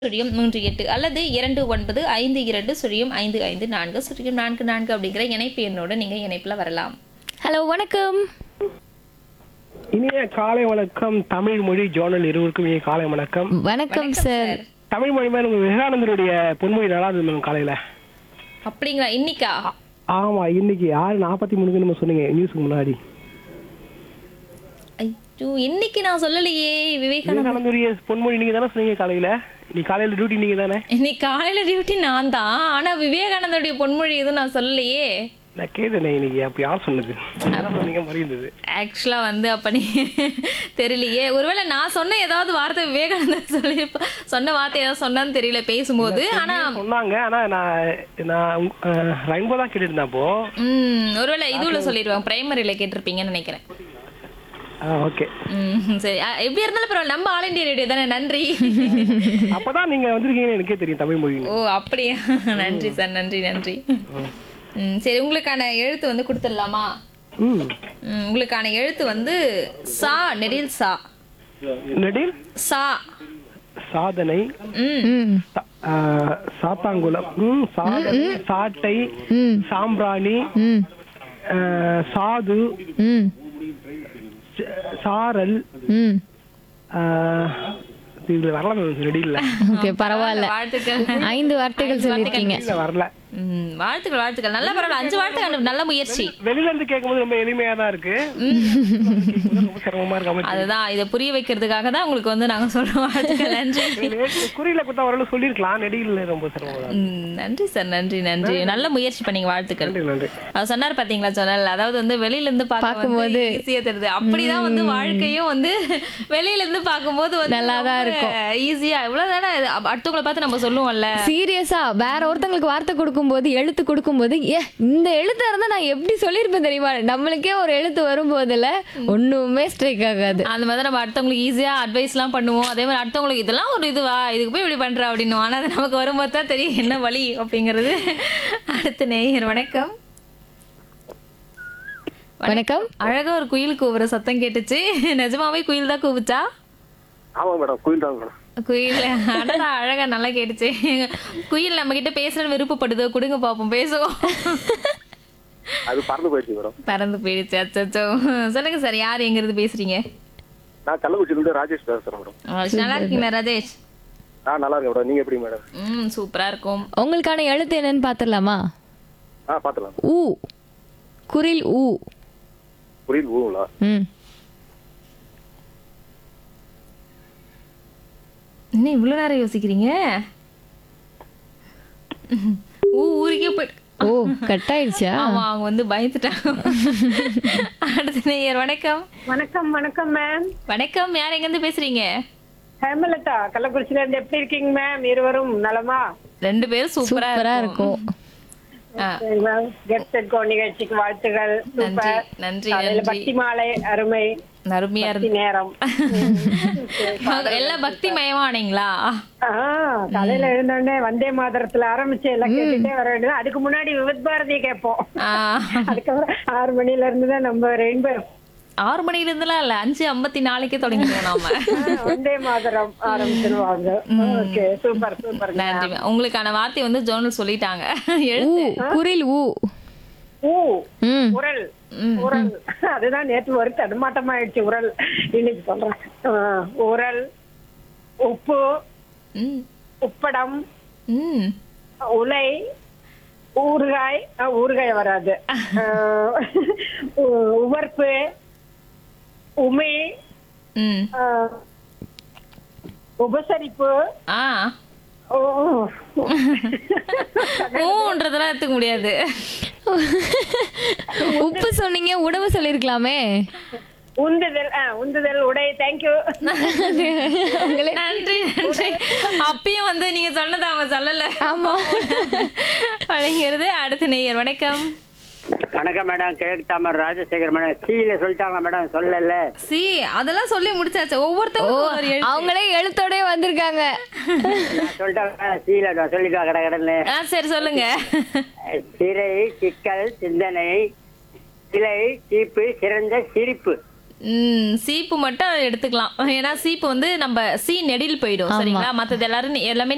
சுழியம் மூன்று எட்டு அல்லது இரண்டு ஒன்பது ஐந்து இரண்டு சுழியம் ஐந்து ஐந்து நான்கு சுழியம் நான்கு நான்கு அப்படிங்கிற இணைப்பு எண்ணோட நீங்க இணைப்புல வரலாம் ஹலோ வணக்கம் இனிய காலை வணக்கம் தமிழ் மொழி ஜோனல் இருவருக்கும் இனிய காலை வணக்கம் வணக்கம் சார் தமிழ் மொழி மேல உங்க விவேகானந்தருடைய பொன்மொழி நல்லா இருந்தது மேம் காலையில அப்படிங்களா இன்னைக்கா ஆமா இன்னைக்கு ஆறு நாற்பத்தி மூணுக்கு நம்ம சொன்னீங்க நியூஸ்க்கு முன்னாடி ஐயோ இன்னைக்கு நான் சொல்லலையே விவேகானந்தா விவேகானந்தருடைய பொன்மொழி நீங்க தானே சொன்னீங்க காலையில நீ காலையில டியூட்டி நீங்க தானே இன்னைக்கு காலையில டியூட்டி நான் தான் ஆனா விவேகானந்தருடைய பொன்மொழி எதுவும் நான் சொல்லலையே நான் கேட்டேனே இன்னைக்கு அப்ப யார் சொன்னது யாரா சொன்னீங்க மாதிரி இருந்தது ஆக்சுவலா வந்து அப்ப நீ தெரியலையே ஒருவேளை நான் சொன்ன ஏதாவது வார்த்தை விவேகானந்தர் சொல்லி சொன்ன வார்த்தை ஏதாவது சொன்னான்னு தெரியல பேசும்போது ஆனா சொன்னாங்க ஆனா நான் நான் ரெயின்போ தான் கேட்டுருந்தேன் அப்போ ம் ஒருவேளை இதுல சொல்லிடுவாங்க பிரைமரியில கேட்டிருப்பீங்கன்னு நினைக்கிறேன் ஓகே ம் சரி அ, எப்படி இருந்தாலும் பரவாயில்ல நம்ம ஆல் இண்டியா ரேடியோ தானே நன்றி அப்பதான் நீங்க வந்திருக்கீங்கன்னு எனக்கே தெரியும் தமிழ் மொழி ஓ அப்படியா நன்றி சார் நன்றி நன்றி ம் சரி உங்களுக்கான எழுத்து வந்து கொடுத்துடலாமா ம் ம், உங்களுக்கான எழுத்து வந்து சா நெடில் சா நெடில் சா சாதனை ம் ம் சா- ஆ, சாத்தாங்குளம் ம், சாதனை சாட்டை ம் சாம்பிராணி ம் ஆ, சாது ம் ச- சாரல் ம் ஆ, இதுல வரல ரெடி இல்ல ஓகே பரவாயில்ல வாழ்த்துக்கள் ஐந்து வார்த்தைகள் சொல்லியிருக்கீங்க இல்ல வரல ம், வாழ்த்துக்கள் வாழ்த்துக்கள் நல்ல பரவாயில்ல அஞ்சு வாழ்த்துக்கள் நல்ல முயற்சி வெளியில இருந்து கேட்கும்போது ரொம்ப எளிமையா தான் இருக்கு ரொம்ப சிரமமா இருக்கு அமைச்சு. அதுதான் இதை புரிய வைக்கிறதுக்காக தான் உங்களுக்கு வந்து நாங்க சொல்றோம் வாழ்த்துக்கள் நன்றி நேத்து குறியில கொடுத்தா ஓரளவு சொல்லிருக்கலாம் நெடியில் ரொம்ப சிரமமா தான் இருக்கு. ம், நன்றி சார் நன்றி நன்றி நல்ல முயற்சி பண்ணீங்க வாழ்த்துக்கள் நன்றி நன்றி அவர் சொன்னார் பாத்தீங்களா சொன்னல அதாவது வந்து வெளியில இருந்து பார்க்கும்போது ஈஸியா தெரியுது அப்படிதான் வந்து வாழ்க்கையும் வந்து வெளியில இருந்து பார்க்கும்போது வந்து நல்லாதான் இருக்கும். ஈஸியா இவ்வளவுதானே இது. அப்~ அடுத்தவங்கள பார்த்து நம்ம சொல்லுவோம்ல சீரியஸா வேற ஒருத்தங்களுக்கு வார்த்தை கொடுக்கும்போது எழுத்து கொடுக்கும்போது ஏ இந்த எழுத்து இருந்தா நான் எப்படி சொல்லியிருப்பேன் தெரியுமா நம்மளுக்கே ஒரு எழுத்து வரும்போதுல ஒண்ணுமே ஸ்ட்ரைக் ஆகாது அந்த மாதிரி நம்ம அடுத்தவங்களுக்கு ஈஸியா அட்வைஸ் எல்லாம் பண்ணுவோம் அதே மாதிரி அடுத்தவங்களுக்கு இதெல்லாம் ஒரு இதுவா இதுக்கு போய் இப்படி பண்ற அப்படின்னு ஆனா அது நமக்கு வரும்போது தான் தெரியும் என்ன வழி அப்படிங்கிறது அடுத்த நேயர் வணக்கம் வணக்கம் அழகா ஒரு குயில் கூவுற சத்தம் கேட்டுச்சு நிஜமாவே குயில் தான் கூவுச்சா ஆமா மேடம் கோயில் தான் மேடம் குயில் அடடா அழகா நல்லா கேட்டுச்சு குயில் நம்ம கிட்ட பேசுறேன்னு விருப்பப்படுதோ கொடுங்க பாப்போம் பேசுவோம் அது பறந்து போயிடுச்சு மேடம் பறந்து போயிடுச்சு அச்சோ சொல்லுங்க சார் யார் எங்க இருந்து பேசுறீங்க நான் கள்ளக்குறிச்சியிலிருந்து ராஜேஷ் பேசுறேன் மேடம் நல்லா இருக்கீங்களா ராஜேஷ் நான் நல்லா இருக்கேன் மேடம் நீங்க எப்படி மேடம் ம் சூப்பரா இருக்கும் உங்களுக்கான எழுத்து என்னன்னு பாத்துடலாமா ஆ பாத்துலாம் ஊ குரில் ஊ புரியுது ஊங்களா ம் என்ன இவ்வளவு நேரம் யோசிக்கிறீங்க ஊ ஊருக்கே போயிட்டு ஓ கட் ஆயிடுச்சா ஆமா அவங்க வந்து பயந்துட்டாங்க அடுத்த நேயர் வணக்கம் வணக்கம் வணக்கம் மேம் வணக்கம் யார் எங்க இருந்து பேசுறீங்க ஹேமலதா கள்ளக்குறிச்சியில இருந்து எப்படி இருக்கீங்க மேம் இருவரும் நலமா ரெண்டு பேரும் சூப்பரா சூப்பரா இருக்கும் இருக்கும் ஆ, கெட் செட் கோ நிகழ்ச்சிக்கு வாழ்த்துகள் நன்றி சூப்பர் நன்றி காலையில நன்றி பக்தி மாலை அருமை அருமையா பக்தி இருந்து நேரம் எல்லாம் பக்தி மயமானீங்களா ஆ, காலையில எழுந்தோடனே வந்தே மாதரத்துல ஆரம்பிச்சு எல்லாம் கேட்டுட்டே வர வேண்டியது அதுக்கு முன்னாடி விவித் பாரதி கேட்போம் ஆ, அதுக்கப்புறம் ஆறு மணில இருந்து தான் நம்ம ரெயின்போ ஆறு மணில இருந்துலாம் இல்ல அஞ்சு ஐம்பத்தி நாளைக்கே தொடங்கிடுவோம் நாம வந்தே மாதரம் ஆரம்பிச்சிருவாங்க ஓகே சூப்பர் சூப்பர் நன்றி உங்களுக்கான வார்த்தை வந்து ஜோனல் சொல்லிட்டாங்க ஊ எழுத்து குரில் ஊ ஊ ம் உரல் உரல் அதுதான் நேற்று ஒரு தடுமாட்டமாயிடுச்சு உரல் இன்னைக்கு சொல்றேன் ஆ, உரல் உப்பு ம், உப்படம் ம். உலை ஊறுகாய் ஆ, ஊறுகாய் வராது ஆ, உ- உவர்ப்பு உமி ம். ஆ, உபசரிப்பு ஆ ஓ, ஊன்றதெல்லாம் எடுத்துக்க முடியாது உப்பு சொன்னீங்க உணவு சொல்லிருக்கலாமே உந்துதல் ஆ, உந்துதல் உடை தேங்க்யூ உங்களே நன்றி நன்றி அப்பயும் வந்து நீங்க சொன்னதை அவங்க சொல்லல ஆமா வழங்கிறது அடுத்த நேயர் வணக்கம் வணக்கம் மேடம் கிழக்கு தாமர் ராஜசேகர் மேடம் சீல சொல்லிட்டாங்க மேடம் சொல்லல சி அதெல்லாம் சொல்லி முடிச்சாச்சு ஓ ஒவ்வொருத்தவங்களுக்கும் ஒரு எழுத்து. அவங்களே எழுத்தோடய வந்திருக்காங்க நான் சொல்லிட்டாங்க சீல சொல்லிட்டா கடை கடன்னு ஆ சரி சொல்லுங்க சிறை சிக்கல் சிந்தனை சிலை சீப்பு சிறந்த சிரிப்பு ம் சீப்பு மட்டும் எடுத்துக்கலாம் ஏன்னா சீப்பு வந்து நம்ம சி நெடில் போயிடும் சரிங்களா மத்தது எல்லாரும் எல்லாமே